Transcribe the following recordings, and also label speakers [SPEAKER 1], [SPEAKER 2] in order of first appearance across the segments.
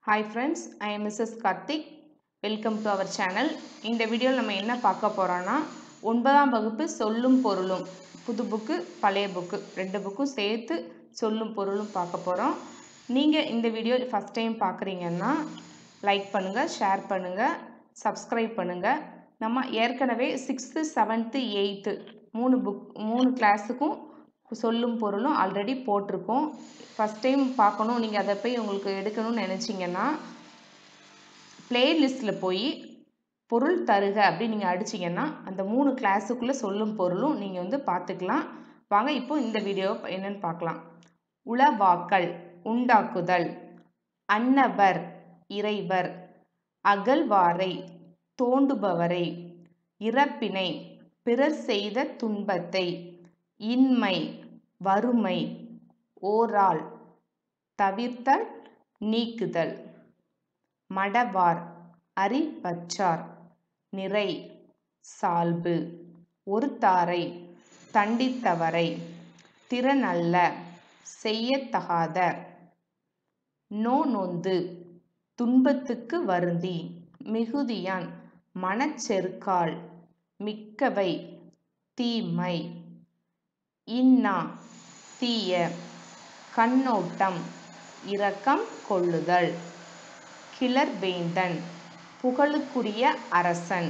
[SPEAKER 1] hi friends I am Mrs Karthik welcome to our channel இந்த வீடியோவில் நம்ம என்ன பார்க்க போகிறோன்னா ஒன்பதாம் வகுப்பு சொல்லும் பொருளும் புது புக்கு பழைய புக்கு ரெண்டு புக்கும் சேர்த்து சொல்லும் பொருளும் பார்க்க போகிறோம் நீங்கள் இந்த வீடியோ ஃபஸ்ட் டைம் பார்க்குறீங்கன்னா லைக் பண்ணுங்கள் ஷேர் பண்ணுங்கள் சப்ஸ்கிரைப் பண்ணுங்கள் நம்ம ஏற்கனவே சிக்ஸ்த்து செவன்த்து எயித்து மூணு புக் மூணு கிளாஸுக்கும் சொல்லும் பொருளும் ஆல்ரெடி போட்டிருக்கோம் ஃபஸ்ட் டைம் பார்க்கணும் நீங்கள் அதை போய் உங்களுக்கு எடுக்கணும்னு நினச்சிங்கன்னா பிளேலிஸ்ட்டில் போய் பொருள் தருக அப்படின்னு நீங்கள் அடிச்சிங்கன்னா அந்த மூணு கிளாஸுக்குள்ளே சொல்லும் பொருளும் நீங்கள் வந்து பார்த்துக்கலாம் வாங்க இப்போ இந்த வீடியோ என்னன்னு பார்க்கலாம் உளவாக்கல் உண்டாக்குதல் அன்னவர் இறைவர் அகழ்வாரை தோண்டுபவரை இறப்பினை பிறர் செய்த துன்பத்தை இன்மை வறுமை ஓரால் தவிர்த்தல் நீக்குதல் மடவார் அறிவற்றார் நிறை சால்பு ஒருத்தாரை தண்டித்தவரை திறனல்ல செய்யத்தகாத நோ நொந்து துன்பத்துக்கு வருந்தி மிகுதியான் மனச்செருக்கால் மிக்கவை தீமை இன்னா தீய கண்ணோட்டம் இரக்கம் கொள்ளுதல் கிளர்வேந்தன் புகழுக்குரிய அரசன்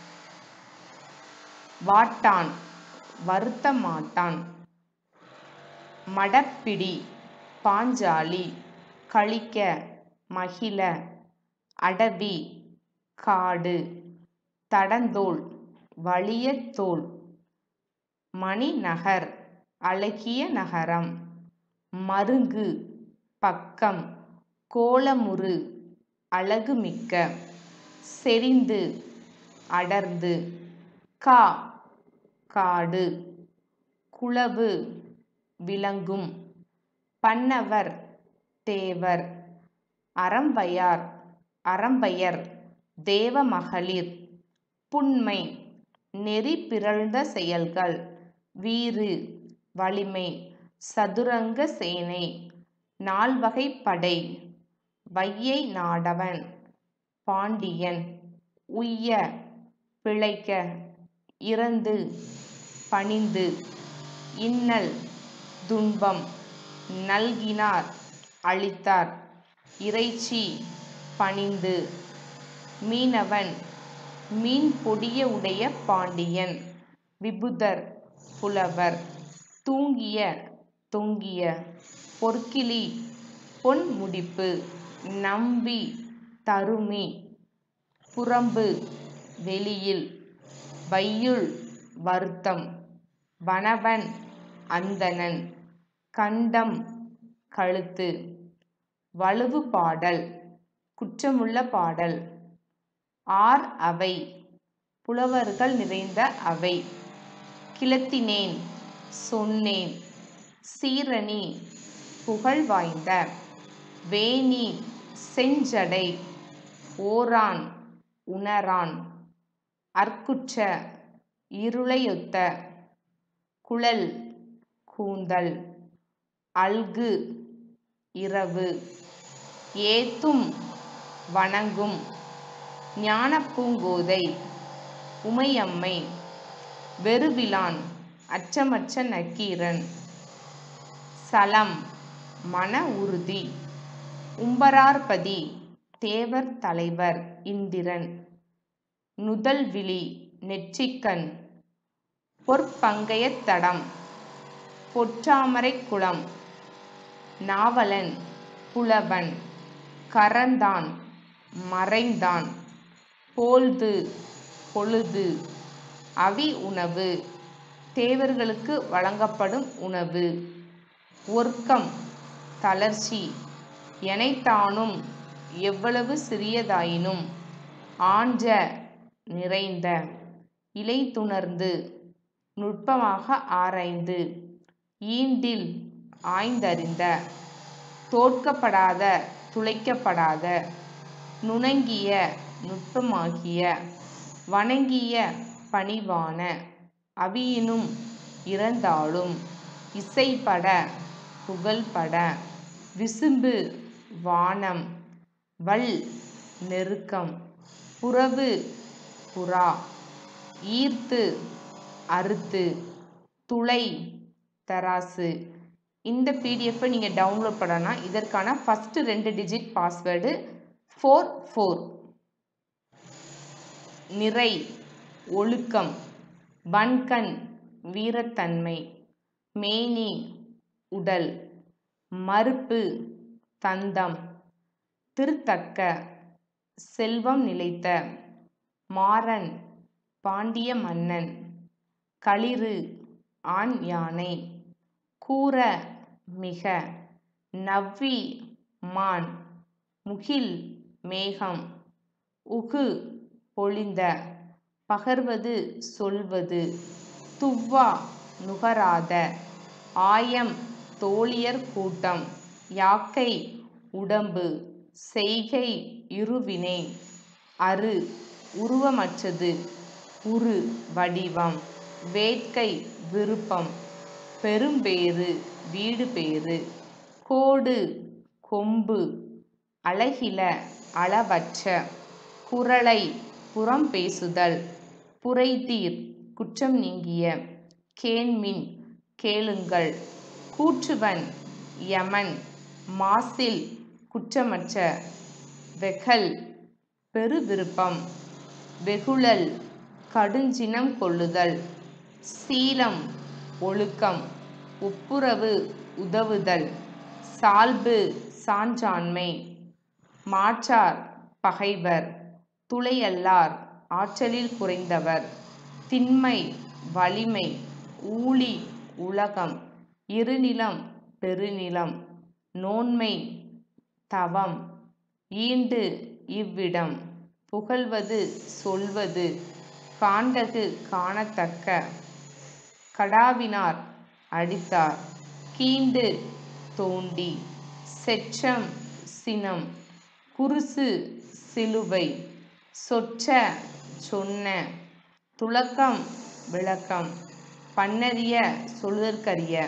[SPEAKER 1] வாட்டான் வருத்த மாட்டான் மடப்பிடி பாஞ்சாலி கழிக்க மகிழ அடவி காடு தடந்தோள் வலியத்தோள் மணிநகர் அழகிய நகரம் மருங்கு பக்கம் கோலமுறு அழகுமிக்க செறிந்து அடர்ந்து கா காடு குளவு விளங்கும் பன்னவர் தேவர் அறம்பையார் அறம்பையர் தேவ மகளிர் புன்மை நெறி பிறழ்ந்த செயல்கள் வீறு வலிமை சதுரங்க சேனை நால்வகை படை வையை நாடவன் பாண்டியன் உய்ய பிழைக்க இறந்து பணிந்து இன்னல் துன்பம் நல்கினார் அளித்தார் இறைச்சி பணிந்து மீனவன் மீன் பொடிய உடைய பாண்டியன் விபுதர் புலவர் தூங்கிய தொங்கிய பொற்கிளி பொன் முடிப்பு நம்பி தருமி புறம்பு வெளியில் வையுள் வருத்தம் வனவன் அந்தணன் கண்டம் கழுத்து வலுவு பாடல் குற்றமுள்ள பாடல் ஆர் அவை புலவர்கள் நிறைந்த அவை கிளத்தினேன் சொன்னேன் சீரணி புகழ் வாய்ந்த வேணி செஞ்சடை ஓரான் உணரான் அற்குற்ற இருளையொத்த குழல் கூந்தல் அல்கு இரவு ஏத்தும் வணங்கும் ஞானப்பூங்கோதை உமையம்மை வெறுவிலான் அச்சமற்ற நக்கீரன் சலம் மன உறுதி உம்பரார்பதி தேவர் தலைவர் இந்திரன் நுதல்விழி நெற்றிக்கண் பொற்பங்கயத் தடம் பொற்றாமரை குளம் நாவலன் புலவன் கரந்தான் மறைந்தான் போல்து பொழுது அவி உணவு தேவர்களுக்கு வழங்கப்படும் உணவு ஒர்க்கம் தளர்ச்சி எனைத்தானும் எவ்வளவு சிறியதாயினும் ஆன்ற நிறைந்த இலை துணர்ந்து நுட்பமாக ஆராய்ந்து ஈண்டில் ஆய்ந்தறிந்த தோற்கப்படாத துளைக்கப்படாத நுணங்கிய நுட்பமாகிய வணங்கிய பணிவான அவியினும் இறந்தாலும் இசைப்பட புகழ்பட விசும்பு வானம் வல் நெருக்கம் புறவு புறா ஈர்த்து அறுத்து துளை தராசு இந்த பிடிஎஃப்பை நீங்கள் டவுன்லோட் பண்ணலாம் இதற்கான ஃபஸ்ட்டு ரெண்டு டிஜிட் பாஸ்வேர்டு ஃபோர் ஃபோர் நிறை ஒழுக்கம் வன்கண் வீரத்தன்மை மேனி உடல் மறுப்பு தந்தம் திருத்தக்க செல்வம் நிலைத்த மாறன் பாண்டிய மன்னன் களிறு ஆண் யானை கூற மிக நவ்வி மான் முகில் மேகம் உகு பொழிந்த பகர்வது சொல்வது துவ்வா நுகராத ஆயம் தோழியர் கூட்டம் யாக்கை உடம்பு செய்கை இருவினை அரு உருவமற்றது உரு வடிவம் வேட்கை விருப்பம் பெரும்பேறு வீடு பேறு கோடு கொம்பு அழகில அளவற்ற குரலை புறம் பேசுதல் புரைதீர் குற்றம் நீங்கிய கேண்மின் கேளுங்கள் கூற்றுவன் யமன் மாசில் குற்றமற்ற வெகல் பெருவிருப்பம் வெகுழல் கடுஞ்சினம் கொள்ளுதல் சீலம் ஒழுக்கம் ஒப்புரவு உதவுதல் சால்பு சான்றாண்மை மாற்றார் பகைவர் துளையல்லார் ஆற்றலில் குறைந்தவர் திண்மை வலிமை ஊழி உலகம் இருநிலம் பெருநிலம் நோன்மை தவம் ஈண்டு இவ்விடம் புகழ்வது சொல்வது காண்டகு காணத்தக்க கடாவினார் அடித்தார் கீண்டு தோண்டி செற்றம் சினம் குருசு சிலுவை சொற்ற சொன்ன துலக்கம் விளக்கம் பண்ணறிய சொல்தற்கரிய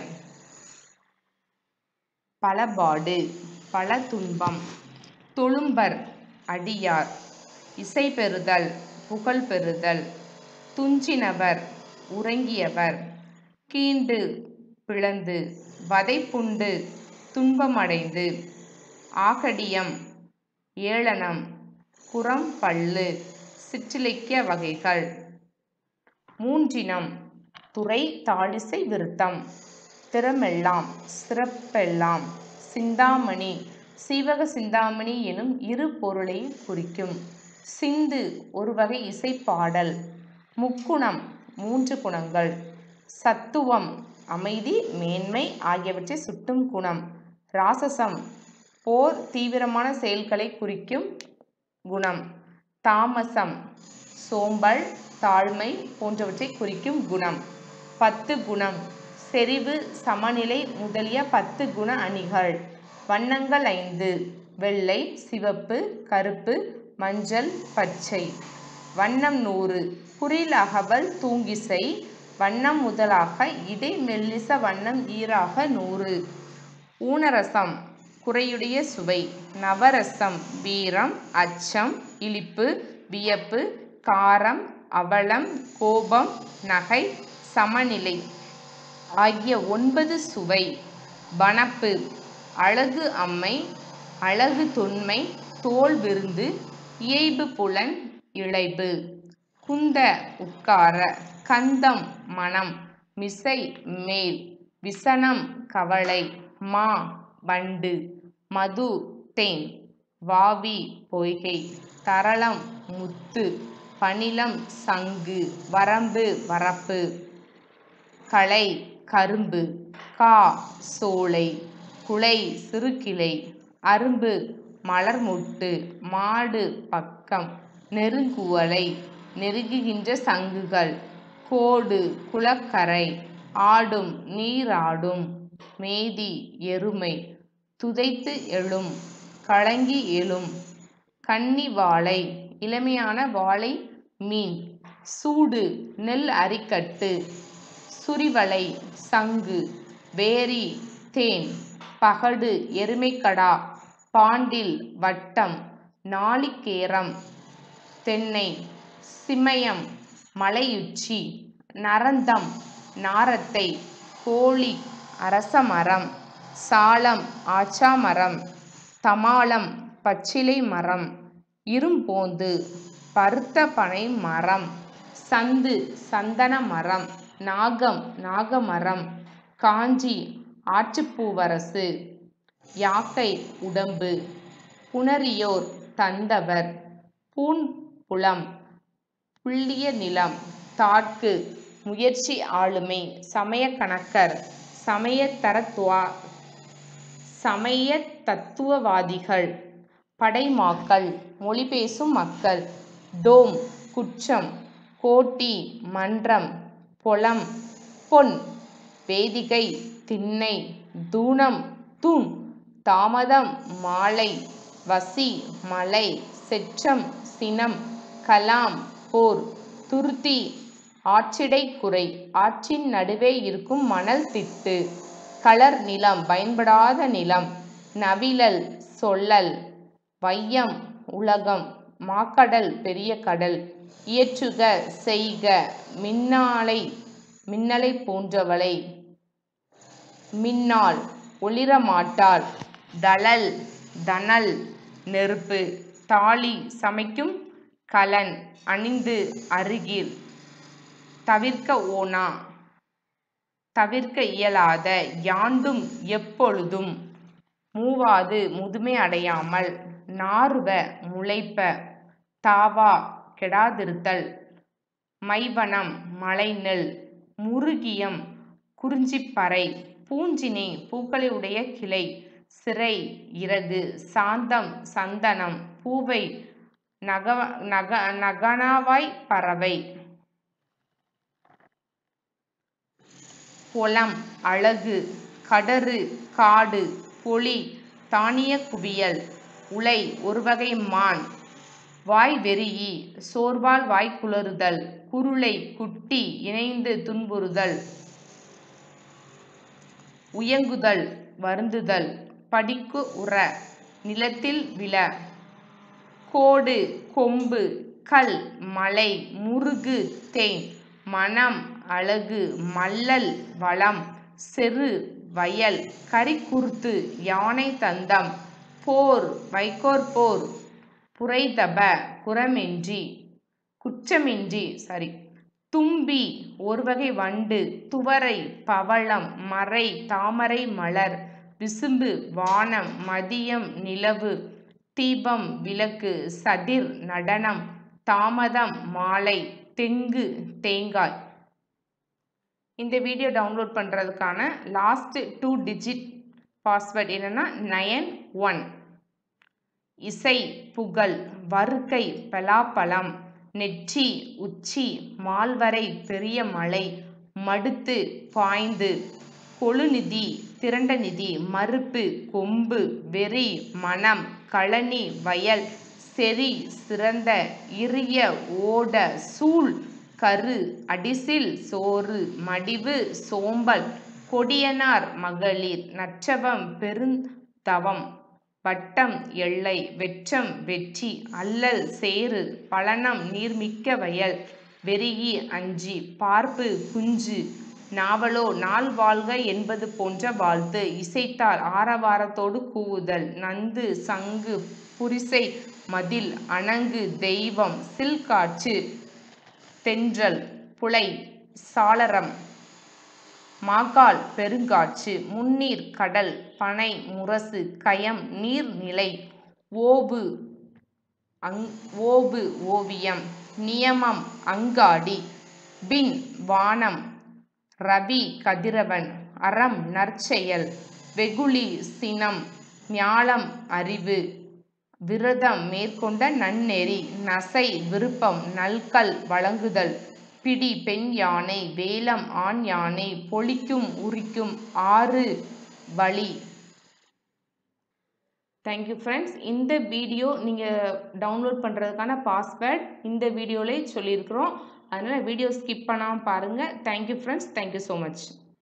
[SPEAKER 1] பலபாடு பல துன்பம் தொழும்பர் அடியார் இசை பெறுதல் புகழ் பெறுதல் துஞ்சினவர் உறங்கியவர் கீண்டு பிளந்து வதைப்புண்டு துன்பமடைந்து ஆகடியம் ஏளனம் குரம் பல்லு சிற்றிலக்கிய வகைகள் மூன்றினம் துறை தாழிசை விருத்தம் திறமெல்லாம் சிறப்பெல்லாம் சிந்தாமணி சீவக சிந்தாமணி எனும் இரு பொருளை குறிக்கும் சிந்து ஒரு வகை இசைப்பாடல் முக்குணம் மூன்று குணங்கள் சத்துவம் அமைதி மேன்மை ஆகியவற்றை சுட்டும் குணம் ராசசம் போர் தீவிரமான செயல்களை குறிக்கும் குணம் தாமசம் சோம்பல் தாழ்மை போன்றவற்றை குறிக்கும் குணம் பத்து குணம் செறிவு சமநிலை முதலிய பத்து குண அணிகள் வண்ணங்கள் ஐந்து வெள்ளை சிவப்பு கருப்பு மஞ்சள் பச்சை வண்ணம் நூறு குறில் அகவல் தூங்கிசை வண்ணம் முதலாக இடை மெல்லிச வண்ணம் ஈராக நூறு ஊனரசம் குறையுடைய சுவை நவரசம் வீரம் அச்சம் இழிப்பு வியப்பு காரம் அவலம் கோபம் நகை சமநிலை ஆகிய ஒன்பது சுவை வனப்பு அழகு அம்மை அழகு தொன்மை தோல் விருந்து இயைபு புலன் இழைபு குந்த உட்கார கந்தம் மனம் மிசை மேல் விசனம் கவலை மா வண்டு மது தேன் வாவி பொய்கை தரளம் முத்து பணிலம் சங்கு வரம்பு வரப்பு களை கரும்பு கா சோலை குலை சிறுகிளை அரும்பு மலர்மொட்டு மாடு பக்கம் நெருங்குவலை நெருங்குகின்ற சங்குகள் கோடு குளக்கரை ஆடும் நீராடும் மேதி எருமை துதைத்து எழும் கலங்கி எழும் கன்னி வாழை இளமையான வாழை மீன் சூடு நெல் அரிக்கட்டு சுரிவலை சங்கு வேரி தேன் பகடு எருமைக்கடா பாண்டில் வட்டம் நாளிகேரம் தென்னை சிமயம் மலையுச்சி நரந்தம் நாரத்தை கோழி அரசமரம் சாலம் ஆச்சாமரம் தமாலம் பச்சிலை மரம் இரும்போந்து பருத்த பனை மரம் சந்து சந்தன மரம் நாகம் நாகமரம் காஞ்சி ஆற்றுப்பூவரசு யாக்கை உடம்பு புணரியோர் தந்தவர் பூன்புலம் புள்ளிய நிலம் தாட்கு முயற்சி ஆளுமை சமய கணக்கர் சமய தரத்துவா சமய தத்துவவாதிகள் படைமாக்கள் மொழி பேசும் மக்கள் டோம் குற்றம் கோட்டி மன்றம் பொலம் பொன் வேதிகை திண்ணை தூணம் தூண் தாமதம் மாலை வசி மலை செற்றம் சினம் கலாம் போர் துருத்தி ஆற்றிடை குறை ஆற்றின் நடுவே இருக்கும் மணல் திட்டு கலர் நிலம் பயன்படாத நிலம் நவிழல் சொல்லல் வையம் உலகம் மாக்கடல் பெரிய கடல் இயற்றுக செய்க மின்னாலை மின்னலை போன்றவளை மின்னாள் ஒளிரமாட்டாள் தழல் தணல் நெருப்பு தாலி சமைக்கும் கலன் அணிந்து அருகில் தவிர்க்க ஓனா தவிர்க்க இயலாத யாண்டும் எப்பொழுதும் மூவாது முதுமை அடையாமல் நாறுவ முளைப்ப தாவா கெடாதிருத்தல் மைவனம் மலைநெல் முருகியம் குறிஞ்சிப்பறை பூஞ்சினை பூக்களை உடைய கிளை சிறை இறகு சாந்தம் சந்தனம் பூவை நக நக நகனாவாய் பறவை பொலம் அழகு கடறு காடு பொலி தானிய குவியல் உலை ஒருவகை மான் வாய் வெறியி சோர்வால் வாய் குளறுதல் குருளை குட்டி இணைந்து துன்புறுதல் உயங்குதல் வருந்துதல் படிக்கு உற நிலத்தில் விழ கோடு கொம்பு கல் மலை முருகு தேன் மனம் அழகு மல்லல் வளம் செரு வயல் கரிக்குருத்து யானை தந்தம் போர் வைக்கோற் போர் புரைதப குறமின்றி குற்றமின்றி சாரி தும்பி ஒரு வகை வண்டு துவரை பவளம் மறை தாமரை மலர் விசும்பு வானம் மதியம் நிலவு தீபம் விளக்கு சதிர் நடனம் தாமதம் மாலை தெங்கு தேங்காய் இந்த வீடியோ டவுன்லோட் பண்ணுறதுக்கான லாஸ்ட் டூ டிஜிட் பாஸ்வேர்ட் என்னென்னா நயன் ஒன் இசை புகழ் வருகை பலாப்பழம் நெற்றி உச்சி மால்வரை பெரிய மலை மடுத்து பாய்ந்து கொழுநிதி திரண்ட நிதி மறுப்பு கொம்பு வெறி மனம் களனி வயல் செறி சிறந்த இறிய ஓட சூழ் கரு அடிசில் சோறு மடிவு சோம்பல் கொடியனார் மகளிர் நற்றவம் பெருந்தவம் வட்டம் எல்லை வெற்றம் வெற்றி அல்லல் சேறு பழனம் நீர்மிக்க வயல் வெறியி அஞ்சி பார்ப்பு குஞ்சு நாவலோ நாள் வாழ்க என்பது போன்ற வாழ்த்து இசைத்தால் ஆரவாரத்தோடு கூவுதல் நந்து சங்கு புரிசை மதில் அணங்கு தெய்வம் சில்காற்று தென்றல் புலை சாளரம் மாகால் பெருங்காற்று முன்னீர் கடல் பனை முரசு கயம் நீர்நிலை ஓவு அங் ஓவு ஓவியம் நியமம் அங்காடி பின் வானம் ரவி கதிரவன் அறம் நற்செயல் வெகுளி சினம் ஞாலம் அறிவு விரதம் மேற்கொண்ட நன்னெறி நசை விருப்பம் நல்கல் வழங்குதல் பிடி பெண் யானை வேலம் ஆண் யானை பொழிக்கும் உரிக்கும் ஆறு வழி தேங்க்யூ ஃப்ரெண்ட்ஸ் இந்த வீடியோ நீங்கள் டவுன்லோட் பண்ணுறதுக்கான பாஸ்வேர்ட் இந்த வீடியோவிலே சொல்லியிருக்கிறோம் அதனால் வீடியோ ஸ்கிப் பண்ணாமல் பாருங்கள் thank you friends thank you so much